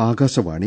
ആകാശവാണി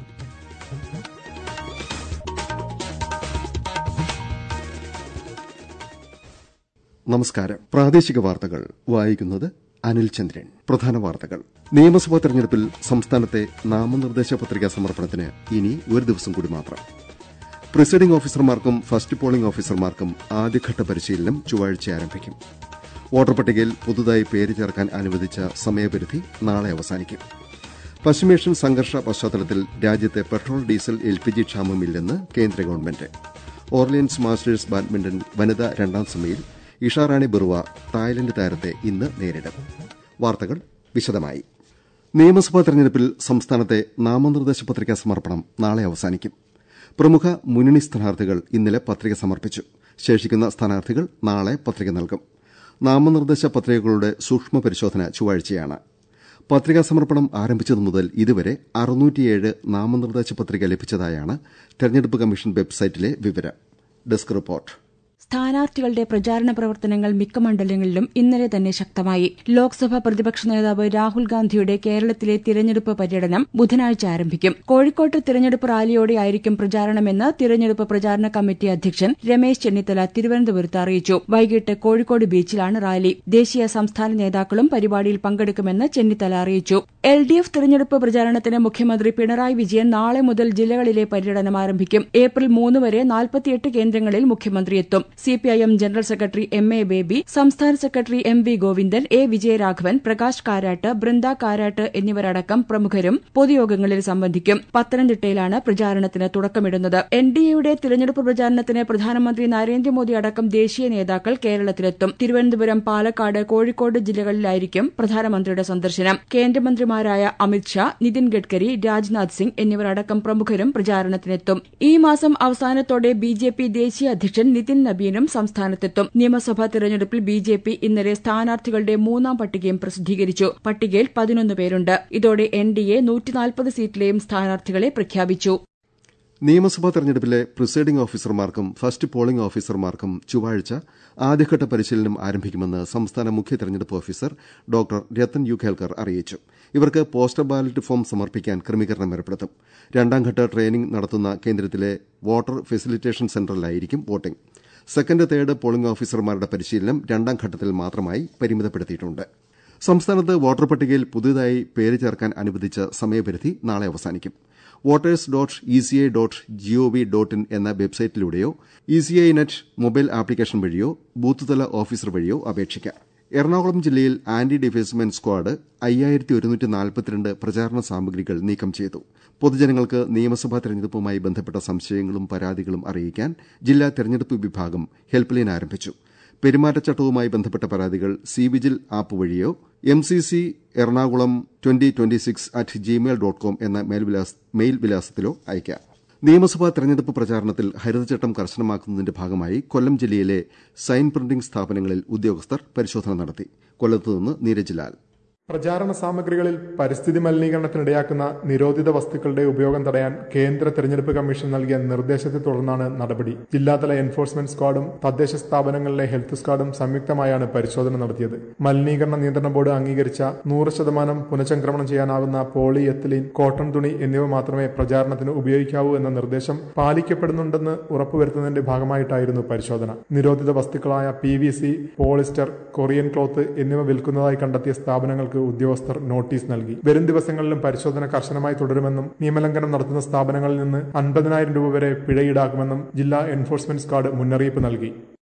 നമസ്കാരം പ്രാദേശിക വാർത്തകൾ വായിക്കുന്നത് അനിൽ ചന്ദ്രൻ പ്രധാന വാർത്തകൾ നിയമസഭാ തെരഞ്ഞെടുപ്പിൽ സംസ്ഥാനത്തെ നാമനിർദ്ദേശ പത്രികാ സമർപ്പണത്തിന് ഇനി ഒരു ദിവസം കൂടി മാത്രം പ്രിസൈഡിംഗ് ഓഫീസർമാർക്കും ഫസ്റ്റ് പോളിംഗ് ഓഫീസർമാർക്കും ആദ്യഘട്ട പരിശീലനം ചൊവ്വാഴ്ച ആരംഭിക്കും വോട്ടർ പട്ടികയിൽ പുതുതായി പേര് ചേർക്കാൻ അനുവദിച്ച സമയപരിധി നാളെ അവസാനിക്കും പശ്ചിമേഷ്യൻ സംഘർഷ പശ്ചാത്തലത്തിൽ രാജ്യത്തെ petrol diesel L P G ക്ഷാമമില്ലെന്ന് കേന്ദ്ര ഗവൺമെന്റ് ഓർലിയൻസ് മാസ്റ്റേഴ്സ് ബാഡ്മിന്റൺ വനിതാ രണ്ടാം സെമിയിൽ ഇഷാറാണി ബറുവ തായ്ലന്റ് താരത്തെ ഇന്ന് നേരിടും വാർത്തകൾ വിശദമായി നിയമസഭാ തെരഞ്ഞെടുപ്പിൽ സംസ്ഥാനത്തെ നാമനിർദ്ദേശ പത്രികാ സമർപ്പണം നാളെ അവസാനിക്കും പ്രമുഖ മുന്നണി സ്ഥാനാർത്ഥികൾ ഇന്നലെ പത്രിക സമർപ്പിച്ചു ശേഷിക്കുന്ന സ്ഥാനാർത്ഥികൾ നാളെ പത്രിക നൽകും നാമനിർദ്ദേശ പത്രികകളുടെ സൂക്ഷ്മ പരിശോധന ചൊവ്വാഴ്ചയാണ് പത്രികാ സമർപ്പണം ആരംഭിച്ചതു മുതൽ ഇതുവരെ അറുന്നൂറ്റിയേഴ് നാമനിർദ്ദേശ പത്രിക ലഭിച്ചതായാണ് തെരഞ്ഞെടുപ്പ് കമ്മീഷൻ വെബ്സൈറ്റിലെ വിവരം ഡെസ്ക് റിപ്പോർട്ട് സ്ഥാനാർത്ഥികളുടെ പ്രചാരണ പ്രവർത്തനങ്ങൾ മിക്ക മണ്ഡലങ്ങളിലും ഇന്നലെ തന്നെ ശക്തമായി ലോക്സഭാ പ്രതിപക്ഷ നേതാവ് രാഹുൽ ഗാന്ധിയുടെ കേരളത്തിലെ തിരഞ്ഞെടുപ്പ് പര്യടനം ബുധനാഴ്ച ആരംഭിക്കും കോഴിക്കോട്ട് തിരഞ്ഞെടുപ്പ് റാലിയോടെയായിരിക്കും പ്രചാരണമെന്ന് തിരഞ്ഞെടുപ്പ് പ്രചാരണ കമ്മിറ്റി അധ്യക്ഷൻ രമേശ് ചെന്നിത്തല തിരുവനന്തപുരത്ത് അറിയിച്ചു വൈകിട്ട് കോഴിക്കോട് ബീച്ചിലാണ് റാലി ദേശീയ സംസ്ഥാന നേതാക്കളും പരിപാടിയിൽ പങ്കെടുക്കുമെന്ന് ചെന്നിത്തല അറിയിച്ചു എൽ ഡി എഫ് തിരഞ്ഞെടുപ്പ് പ്രചാരണത്തിന് മുഖ്യമന്ത്രി പിണറായി വിജയൻ നാളെ മുതൽ ജില്ലകളിലെ പര്യടനം ആരംഭിക്കും ഏപ്രിൽ മൂന്ന് വരെ നാൽപ്പത്തിയെട്ട് കേന്ദ്രങ്ങളിൽ മുഖ്യമന്ത്രി എത്തും CPIM general secretary M A Baby സംസ്ഥാന secretary M V Govindan A Vijayaraghavan Prakash Karat Brinda Karat എന്നിവരടക്കം പ്രമുഖരും പൊതുയോഗങ്ങളിൽ സംബന്ധിക്കും പത്തനംതിട്ടയിലാണ് പ്രചാരണത്തിന് തുടക്കമിടുന്നത് എൻ ഡി എയുടെ തിരഞ്ഞെടുപ്പ് പ്രചാരണത്തിന് പ്രധാനമന്ത്രി നരേന്ദ്രമോദി അടക്കം ദേശീയ നേതാക്കൾ കേരളത്തിലെത്തും തിരുവനന്തപുരം പാലക്കാട് കോഴിക്കോട് ജില്ലകളിലായിരിക്കും പ്രധാനമന്ത്രിയുടെ സന്ദർശനം കേന്ദ്രമന്ത്രിമാരായ അമിത്ഷാ നിതിൻ ഗഡ്കരി രാജ്നാഥ് സിംഗ് എന്നിവരടക്കം പ്രമുഖരും പ്രചാരണത്തിനെത്തും ഈ മാസം അവസാനത്തോടെ ബി ജെ പി ദേശീയ അധ്യക്ഷൻ നിതിൻ നബീനും സംസ്ഥാനത്തെത്തും നിയമസഭാ തെരഞ്ഞെടുപ്പിൽ ബി ജെ പി ഇന്നലെ സ്ഥാനാർത്ഥികളുടെ മൂന്നാം പട്ടികയും പ്രസിദ്ധീകരിച്ചു പട്ടികയിൽ പതിനൊന്ന് പേരുണ്ട് ഇതോടെ എൻ ഡി എ നൂറ്റിനാൽപ്പത് സീറ്റിലെയും സ്ഥാനാർത്ഥികളെ പ്രഖ്യാപിച്ചു നിയമസഭാ തെരഞ്ഞെടുപ്പിലെ പ്രിസൈഡിംഗ് ഓഫീസർമാർക്കും ഫസ്റ്റ് പോളിംഗ് ഓഫീസർമാർക്കും ചൊവ്വാഴ്ച ആദ്യഘട്ട പരിശീലനം ആരംഭിക്കുമെന്ന് സംസ്ഥാന മുഖ്യ തെരഞ്ഞെടുപ്പ് officer doctor Rathan U Khelkar അറിയിച്ചു ഇവർക്ക് പോസ്റ്റൽ ബാലറ്റ് ഫോം സമർപ്പിക്കാൻ ക്രമീകരണം ഏർപ്പെടുത്തും രണ്ടാംഘട്ട ട്രെയിനിംഗ് നടത്തുന്ന കേന്ദ്രത്തിലെ വോട്ടർ ഫെസിലിറ്റേഷൻ സെന്ററിലായിരിക്കും വോട്ടിംഗ് സെക്കൻഡ് തേർഡ് പോളിംഗ് ഓഫീസർമാരുടെ പരിശീലനം രണ്ടാം ഘട്ടത്തിൽ മാത്രമായി പരിമിതപ്പെടുത്തിയിട്ടുണ്ട് സംസ്ഥാനത്ത് വോട്ടർ പട്ടികയിൽ പുതുതായി പേര് ചേർക്കാൻ അനുവദിച്ച സമയപരിധി നാളെ അവസാനിക്കും voters dot E C I dot gov dot in എന്ന വെബ്സൈറ്റിലൂടെയോ E C I net mobile application വഴിയോ ബൂത്ത് തല ഓഫീസർ വഴിയോ അപേക്ഷിക്കാം എറണാകുളം ജില്ലയിൽ ആന്റി ഡിഫേസ്മെന്റ് സ്ക്വാഡ് അയ്യായിരത്തി ഒരുന്നൂറ്റി നാൽപ്പത്തിരണ്ട് പ്രചാരണ സാമഗ്രികൾ നീക്കം ചെയ്തു പൊതുജനങ്ങൾക്ക് നിയമസഭാ തെരഞ്ഞെടുപ്പുമായി ബന്ധപ്പെട്ട സംശയങ്ങളും പരാതികളും അറിയിക്കാൻ ജില്ലാ തെരഞ്ഞെടുപ്പ് വിഭാഗം ഹെൽപ്പ് ലൈൻ ആരംഭിച്ചു പെരുമാറ്റച്ചട്ടവുമായി ബന്ധപ്പെട്ട പരാതികൾ സി വിജിൽ ആപ്പ് വഴിയോ M C C Ernakulam twenty twenty six at Gmail dot com എന്ന മെയിൽ വിലാസത്തിലോ അയക്കാം നിയമസഭാ തെരഞ്ഞെടുപ്പ് പ്രചാരണത്തിൽ ഹരിതചട്ടം കർശനമാക്കുന്നതിന്റെ ഭാഗമായി കൊല്ലം ജില്ലയിലെ സൈൻ പ്രിന്റിംഗ് സ്ഥാപനങ്ങളിൽ ഉദ്യോഗസ്ഥർ പരിശോധന നടത്തി കൊല്ലത്തുനിന്ന് നീരജ് ലാൽ പ്രചാരണ സാമഗ്രികളിൽ പരിസ്ഥിതി മലിനീകരണത്തിനിടയാക്കുന്ന നിരോധിത വസ്തുക്കളുടെ ഉപയോഗം തടയാൻ കേന്ദ്ര തെരഞ്ഞെടുപ്പ് കമ്മീഷൻ നൽകിയ നിർദ്ദേശത്തെ തുടർന്നാണ് നടപടി ജില്ലാതല എൻഫോഴ്സ്മെന്റ് സ്ക്വാഡും തദ്ദേശ സ്ഥാപനങ്ങളിലെ ഹെൽത്ത് സ്ക്വാഡും സംയുക്തമായാണ് പരിശോധന നടത്തിയത് മലിനീകരണ നിയന്ത്രണ ബോർഡ് അംഗീകരിച്ച നൂറ് ശതമാനം പുനഃചംക്രമണം ചെയ്യാനാവുന്ന പോളി എത്തിലീൻ കോട്ടൺ തുണി എന്നിവ മാത്രമേ പ്രചാരണത്തിന് ഉപയോഗിക്കാവൂ എന്ന നിർദ്ദേശം പാലിക്കപ്പെടുന്നുണ്ടെന്ന് ഉറപ്പുവരുത്തുന്നതിന്റെ ഭാഗമായിട്ടായിരുന്നു പരിശോധന നിരോധിത വസ്തുക്കളായ P V C polyester Korean cloth എന്നിവ വിൽക്കുന്നതായി കണ്ടെത്തിയ സ്ഥാപനങ്ങൾക്ക് ഉദ്യോഗസ്ഥർ നോട്ടീസ് നൽകി വരും ദിവസങ്ങളിലും പരിശോധന കർശനമായി തുടരുമെന്നും നിയമലംഘനം നടത്തുന്ന സ്ഥാപനങ്ങളിൽ നിന്ന് അൻപതിനായിരം രൂപ വരെ പിഴ ഈടാക്കുമെന്നും ജില്ലാ എൻഫോഴ്സ്മെന്റ് സ്ക്വാഡ് മുന്നറിയിപ്പ് നൽകി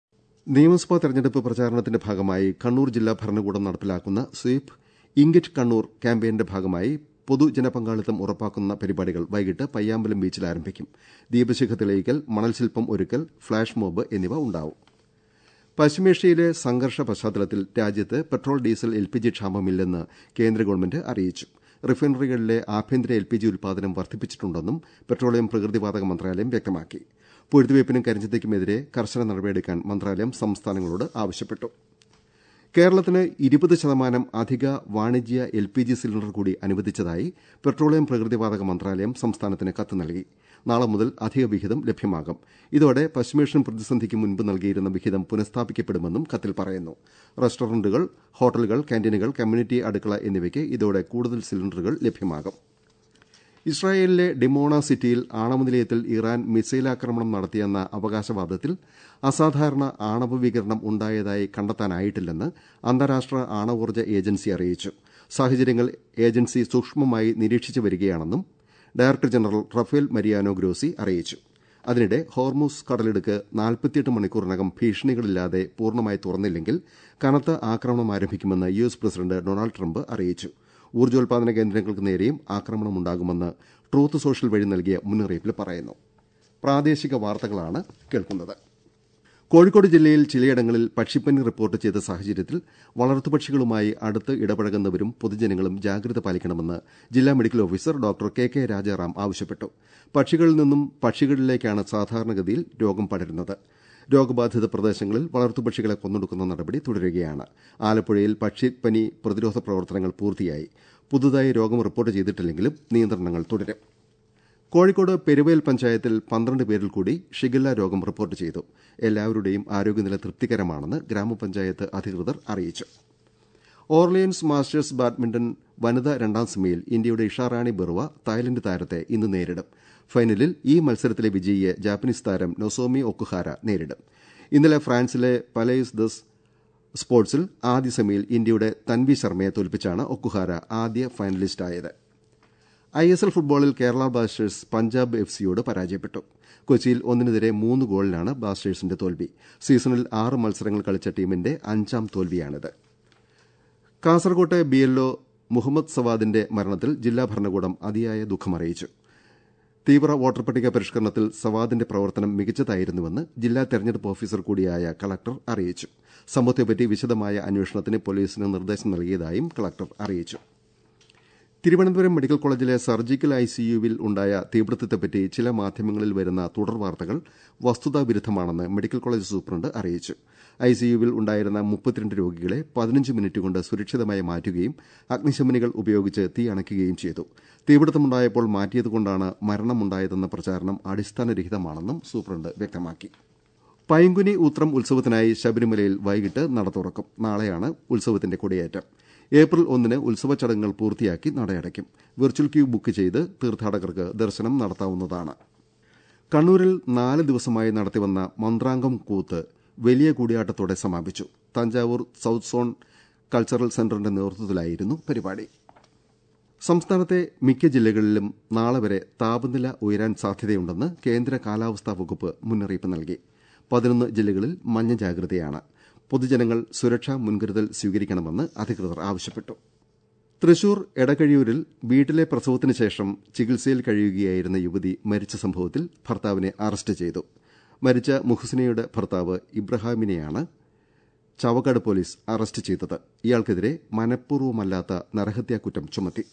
നിയമസഭാ തെരഞ്ഞെടുപ്പ് പ്രചാരണത്തിന്റെ ഭാഗമായി കണ്ണൂർ ജില്ലാ ഭരണകൂടം നടപ്പിലാക്കുന്ന സ്വീപ് ഇംഗറ്റ് കണ്ണൂർ ക്യാമ്പയിന്റെ ഭാഗമായി പൊതുജനപങ്കാളിത്തം ഉറപ്പാക്കുന്ന പരിപാടികൾ വൈകിട്ട് പയ്യാമ്പലം ബീച്ചിൽ ആരംഭിക്കും ദീപശിഖ തെളിയിക്കൽ മണൽശില്പം ഒരുക്കൽ ഫ്ളാഷ് മോബ് എന്നിവ ഉണ്ടാവും പശ്ചിമേഷ്യയിലെ സംഘർഷ പശ്ചാത്തലത്തിൽ രാജ്യത്ത് petrol diesel L P G ക്ഷാമമില്ലെന്ന് കേന്ദ്ര ഗവൺമെന്റ് അറിയിച്ചു റിഫൈനറികളിലെ ആഭ്യന്തര എൽ പി ജി ഉൽപാദനം വർദ്ധിപ്പിച്ചിട്ടുണ്ടെന്നും പെട്രോളിയം പ്രകൃതിവാതക മന്ത്രാലയം വ്യക്തമാക്കി പൂഴ്ത്തിവയ്പ്പിനും കരിഞ്ചന്തയ്ക്കുമെതിരെ കർശന നടപടിയെടുക്കാൻ മന്ത്രാലയം സംസ്ഥാനങ്ങളോട് ആവശ്യപ്പെട്ടു കേരളത്തിന് ഇരുപത് ശതമാനം അധിക വാണിജ്യ എൽ പി ജി സിലിണ്ടർ കൂടി അനുവദിച്ചതായി പെട്രോളിയം പ്രകൃതിവാതക മന്ത്രാലയം സംസ്ഥാനത്തിന് കത്ത് നൽകി നാളെ മുതൽ അധിക വിഹിതം ലഭ്യമാകും ഇതോടെ പശ്ചിമേഷ്യൻ പ്രതിസന്ധിക്ക് മുൻപ് നൽകിയിരുന്ന വിഹിതം പുനഃസ്ഥാപിക്കപ്പെടുമെന്നും കത്തിൽ പറയുന്നു റെസ്റ്റോറന്റുകൾ ഹോട്ടലുകൾ കാന്റീനുകൾ കമ്മ്യൂണിറ്റി അടുക്കള എന്നിവയ്ക്ക് ഇതോടെ കൂടുതൽ സിലിണ്ടറുകൾ ലഭ്യമാകും ഇസ്രായേലിലെ ഡിമോണ സിറ്റിയിൽ ആണവ നിലയത്തിൽ ഇറാൻ മിസൈൽ ആക്രമണം നടത്തിയെന്ന അവകാശവാദത്തിൽ അസാധാരണ ആണവ വികിരണം ഉണ്ടായതായി കണ്ടെത്താനായിട്ടില്ലെന്ന് അന്താരാഷ്ട്ര ആണവോർജ്ജ ഏജൻസി അറിയിച്ചു സാഹചര്യങ്ങൾ ഏജൻസി സൂക്ഷ്മമായി നിരീക്ഷിച്ചു വരികയാണെന്നും director general Rafael Mariano Grossi അറിയിച്ചു അതിനിടെ ഹോർമൂസ് കടലിടുക്ക് നാൽപ്പത്തിയെട്ട് മണിക്കൂറിനകം ഭീഷണികളില്ലാതെ പൂർണ്ണമായി തുറന്നില്ലെങ്കിൽ കനത്ത ആക്രമണം ആരംഭിക്കുമെന്ന് U S president Donald Trump അറിയിച്ചു ഊർജ്ജോൽപാദന കേന്ദ്രങ്ങൾക്ക് നേരെയും ആക്രമണമുണ്ടാകുമെന്ന് ട്രൂത്ത് സോഷ്യൽ വഴി നൽകിയ മുന്നറിയിപ്പിൽ പറയുന്നു പ്രാദേശിക വാർത്തകളാണ് കേൾക്കുന്നത് കോഴിക്കോട് ജില്ലയിൽ ചിലയിടങ്ങളിൽ പക്ഷിപ്പനി റിപ്പോർട്ട് ചെയ്ത സാഹചര്യത്തിൽ വളർത്തുപക്ഷികളുമായി അടുത്ത് ഇടപഴകുന്നവരും പൊതുജനങ്ങളും ജാഗ്രത പാലിക്കണമെന്ന് ജില്ലാ medical officer doctor K K Rajaram ആവശ്യപ്പെട്ടു പക്ഷികളിൽ നിന്നും പക്ഷികളിലേക്കാണ് സാധാരണഗതിയിൽ രോഗം പടരുന്നത് രോഗബാധിത പ്രദേശങ്ങളിൽ വളർത്തുപക്ഷികളെ കൊന്നൊടുക്കുന്ന നടപടി തുടരുകയാണ് ആലപ്പുഴയിൽ പക്ഷിപ്പനി പ്രതിരോധ പ്രവർത്തനങ്ങൾ പൂർത്തിയായി പുതുതായി രോഗം റിപ്പോർട്ട് ചെയ്തിട്ടില്ലെങ്കിലും നിയന്ത്രണങ്ങൾ തുടരും കോഴിക്കോട് പെരുവയൽ പഞ്ചായത്തിൽ പന്ത്രണ്ട് പേരിൽ കൂടി ഷിഗല്ല രോഗം റിപ്പോർട്ട് ചെയ്തു എല്ലാവരുടെയും ആരോഗ്യനില തൃപ്തികരമാണെന്ന് ഗ്രാമപഞ്ചായത്ത് അധികൃതർ അറിയിച്ചു ഓർലിയൻസ് മാസ്റ്റേഴ്സ് ബാഡ്മിന്റൺ വനിതാ രണ്ടാം സെമിയിൽ ഇന്ത്യയുടെ ഇഷാറാണി ബെറുവ തായ്ലന്റ് താരത്തെ ഇന്ന് നേരിടും ഫൈനലിൽ ഈ മത്സരത്തിലെ വിജയിയെ ജാപ്പനീസ് താരം നൊസോമി ഒക്കുഹാര നേരിടും ഇന്നലെ ഫ്രാൻസിലെ പലേസ് ദസ് സ്പോർട്സിൽ ആദ്യ സെമിയിൽ ഇന്ത്യയുടെ തൻവി ശർമ്മയെ തോൽപ്പിച്ചാണ് ഒക്കുഹാര ആദ്യ ഫൈനലിസ്റ്റായത് ഐ എസ് എൽ ഫുട്ബോളിൽ കേരള ബ്ലാസ്റ്റേഴ്സ് പഞ്ചാബ് എഫ് സിയോട് പരാജയപ്പെട്ടു കൊച്ചിയിൽ ഒന്നിനെതിരെ മൂന്ന് ഗോളിനാണ് ബ്ലാസ്റ്റേഴ്സിന്റെ തോൽവി സീസണിൽ ആറ് മത്സരങ്ങൾ കളിച്ച ടീമിന്റെ അഞ്ചാം തോൽവിയാണിത് കാസർകോട്ടെ ബി എൽഒ മുഹമ്മദ് സവാദിന്റെ മരണത്തിൽ ജില്ലാ ഭരണകൂടം അതിയായ ദുഃഖമറിയിച്ചു തീവ്ര വോട്ടർ പട്ടിക പരിഷ്കരണത്തിൽ സവാദിന്റെ പ്രവർത്തനം മികച്ചതായിരുന്നുവെന്ന് ജില്ലാ തെരഞ്ഞെടുപ്പ് ഓഫീസർ കൂടിയായ കളക്ടർ അറിയിച്ചു സംഭവത്തെപ്പറ്റി വിശദമായ അന്വേഷണത്തിന് പോലീസിന് നിർദ്ദേശം നൽകിയതായും കളക്ടർ അറിയിച്ചു തിരുവനന്തപുരം മെഡിക്കൽ കോളേജിലെ സർജിക്കൽ ഐസിയുവിൽ ഉണ്ടായ തീപിടുത്തത്തെപ്പറ്റി ചില മാധ്യമങ്ങളിൽ വരുന്ന തുടർ വാർത്തകൾ വസ്തുതാവിരുദ്ധമാണെന്ന് മെഡിക്കൽ കോളേജ് സൂപ്രണ്ട് അറിയിച്ചു ഐസിയുവിൽ ഉണ്ടായിരുന്ന മുപ്പത്തിരണ്ട് രോഗികളെ പതിനഞ്ച് മിനിറ്റ് കൊണ്ട് സുരക്ഷിതമായി മാറ്റുകയും അഗ്നിശമനികൾ ഉപയോഗിച്ച് തീ അണയ്ക്കുകയും ചെയ്തു തീപിടുത്തമുണ്ടായപ്പോൾ മാറ്റിയതുകൊണ്ടാണ് മരണമുണ്ടായതെന്ന പ്രചാരണം അടിസ്ഥാനരഹിതമാണെന്നും സൂപ്രണ്ട് വ്യക്തമാക്കി പൈങ്കുനി ഉത്രം ഉത്സവത്തിനായി ശബരിമലയിൽ വൈകിട്ട് നട തുറക്കും നാളെയാണ് ഉത്സവത്തിന്റെ കൊടിയേറ്റം ഏപ്രിൽ ഒന്നിന് ഉത്സവ ചടങ്ങുകൾ പൂർത്തിയാക്കി നടയടയ്ക്കും വെർച്വൽ ക്യൂ ബുക്ക് ചെയ്ത് തീർത്ഥാടകർക്ക് ദർശനം നടത്താവുന്നതാണ് കണ്ണൂരിൽ നാല് ദിവസമായി നടത്തിവന്ന മന്ത്രാംഗം കൂത്ത് വലിയ കൂടിയാട്ടത്തോടെ സമാപിച്ചു തഞ്ചാവൂർ സൌത്ത് സോൺ കൾച്ചറൽ സെന്ററിന്റെ നേതൃത്വത്തിലായിരുന്നു പരിപാടി സംസ്ഥാനത്തെ മിക്ക ജില്ലകളിലും നാളെ വരെ താപനില ഉയരാൻ സാധ്യതയുണ്ടെന്ന് കേന്ദ്ര കാലാവസ്ഥാ വകുപ്പ് മുന്നറിയിപ്പ് നൽകി പതിനൊന്ന് ജില്ലകളിൽ മഞ്ഞ ജാഗ്രതയാണ് പൊതുജനങ്ങൾ സുരക്ഷാ മുൻകരുതൽ സ്വീകരിക്കണമെന്ന് അധികൃതർ ആവശ്യപ്പെട്ടു തൃശൂർ എടക്കഴിയൂരിൽ വീട്ടിലെ പ്രസവത്തിന് ശേഷം ചികിത്സയിൽ കഴിയുകയായിരുന്ന യുവതി മരിച്ച സംഭവത്തിൽ ഭർത്താവിനെ അറസ്റ്റ് ചെയ്തു മരിച്ച മുഹസിനയുടെ ഭർത്താവ് ഇബ്രഹാമിനെയാണ് ചാവക്കാട് പോലീസ് അറസ്റ്റ് ചെയ്തത് ഇയാൾക്കെതിരെ മനഃപൂർവ്വമല്ലാത്ത നരഹത്യാക്കുറ്റം ചുമത്തി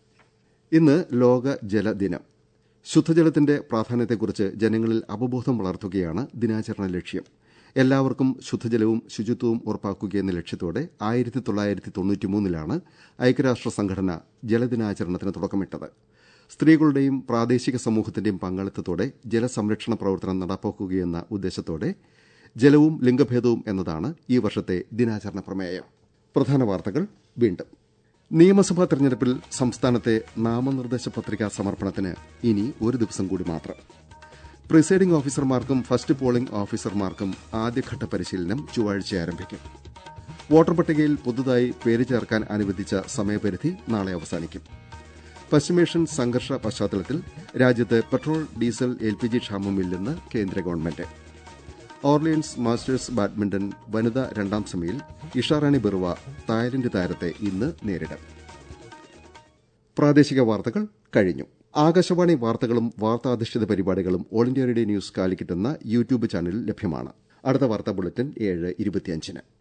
ഇന്ന് ലോക ജലദിനം ശുദ്ധജലത്തിന്റെ പ്രാധാന്യത്തെക്കുറിച്ച് ജനങ്ങളിൽ അവബോധം വളർത്തുകയാണ് ദിനാചരണ ലക്ഷ്യം എല്ലാവർക്കും ശുദ്ധജലവും ശുചിത്വവും ഉറപ്പാക്കുകയെന്ന ലക്ഷ്യത്തോടെ ആയിരത്തി തൊള്ളായിരത്തി തൊണ്ണൂറ്റിമൂന്നിലാണ് ഐക്യരാഷ്ട്ര സംഘടന ജലദിനാചരണത്തിന് തുടക്കമിട്ടത് സ്ത്രീകളുടെയും പ്രാദേശിക സമൂഹത്തിന്റെയും പങ്കാളിത്തത്തോടെ ജലസംരക്ഷണ പ്രവർത്തനം നടപ്പാക്കുകയെന്ന ഉദ്ദേശത്തോടെ ജലവും ലിംഗഭേദവും എന്നതാണ് ഈ വർഷത്തെ ദിനാചരണ പ്രമേയം പ്രധാന വാർത്തകൾ വീണ്ടും നിയമസഭാ തെരഞ്ഞെടുപ്പിൽ സംസ്ഥാനത്തെ നാമനിർദ്ദേശ പത്രികാ സമർപ്പണത്തിന് ഇനി ഒരു ദിവസം കൂടി മാത്രം പ്രിസൈഡിംഗ് ഓഫീസർമാർക്കും ഫസ്റ്റ് പോളിംഗ് ഓഫീസർമാർക്കും ആദ്യഘട്ട പരിശീലനം ചൊവ്വാഴ്ച ആരംഭിക്കും വോട്ടർ പട്ടികയിൽ പുതുതായി പേര് ചേർക്കാൻ അനുവദിച്ച സമയപരിധി നാളെ അവസാനിക്കും പശ്ചിമേഷ്യൻ സംഘർഷ പശ്ചാത്തലത്തിൽ രാജ്യത്ത് petrol diesel L P G ക്ഷാമമില്ലെന്ന് കേന്ദ്ര ഗവൺമെന്റ് ഓർലിയൻസ് മാസ്റ്റേഴ്സ് ബാഡ്മിന്റൺ വനിതാ രണ്ടാം സെമിയിൽ ഇഷാറാണി ബെറുവ തായ്ലന്റ് താരത്തെ ഇന്ന് നേരിടും പ്രാദേശിക വാർത്തകൾ കഴിഞ്ഞു ആകാശവാണി വാർത്തകളും വാർത്താധിഷ്ഠിത പരിപാടികളും all India radio news Calicut എന്ന യൂട്യൂബ് ചാനലിൽ ലഭ്യമാണ് അടുത്ത വാർത്താ ബുള്ളറ്റിൻ ഏഴ് ഇരുപത്തിയഞ്ചിന്